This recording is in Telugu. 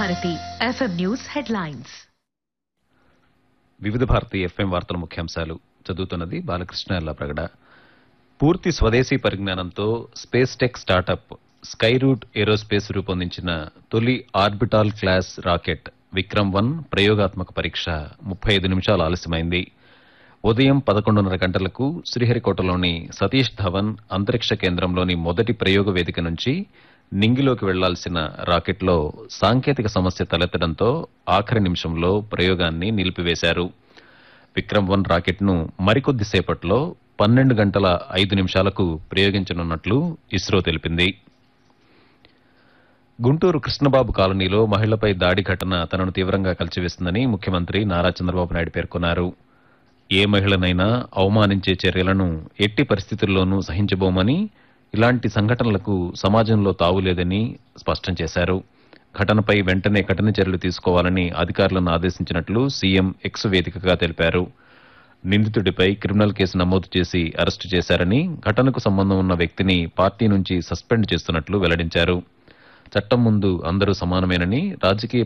భారతి ఎఫ్ఎం న్యూస్ హెడ్లైన్స్ వివిధ భారతి ఎఫ్ఎం వార్తల ముఖ్యాంశాలు చదువుతున్నది బాలకృష్ణ ప్రగడ పూర్తి స్వదేశీ పరిజ్ఞానంతో space tech startup Skyroot Aerospace రూపొందించిన తొలి orbital class rocket Vikram one ప్రయోగాత్మక పరీక్ష ముప్పై ఐదు నిమిషాలు ఆలస్యమైంది ఉదయం పదకొండున్నర గంటలకు శ్రీహరికోటలోని సతీష్ ధవన్ అంతరిక్ష కేంద్రంలోని మొదటి ప్రయోగ వేదిక నుంచి నింగిలోకి వెళ్లాల్సిన రాకెట్లో సాంకేతిక సమస్య తలెత్తడంతో ఆఖరి నిమిషంలో ప్రయోగాన్ని నిలిపివేశారు విక్రమ్ వన్ రాకెట్ను మరికొద్దిసేపట్లో పన్నెండు గంటల ఐదు నిమిషాలకు ప్రయోగించనున్నట్లు ఇస్రో తెలిపింది గుంటూరు కృష్ణబాబు కాలనీలో మహిళపై దాడి ఘటన తనను తీవ్రంగా కలిచివేసిందని ముఖ్యమంత్రి నారా చంద్రబాబు నాయుడు పేర్కొన్నారు ఏ మహిళనైనా అవమానించే చర్యలను ఎట్టి పరిస్థితుల్లోనూ సహించబోమని ఇలాంటి సంఘటనలకు సమాజంలో తావులేదని స్పష్టం చేశారు ఘటనపై వెంటనే కఠిన చర్యలు తీసుకోవాలని అధికారులను ఆదేశించినట్లు సీఎం ఎక్స్ వేదికగా తెలిపారు నిందితుడిపై క్రిమినల్ కేసు నమోదు చేసి అరెస్టు చేశారని ఘటనకు సంబంధం ఉన్న వ్యక్తిని పార్టీ నుంచి సస్పెండ్ చేస్తున్నట్లు వెల్లడించారు చట్టం ముందు అందరూ సమానమేనని రాజకీయ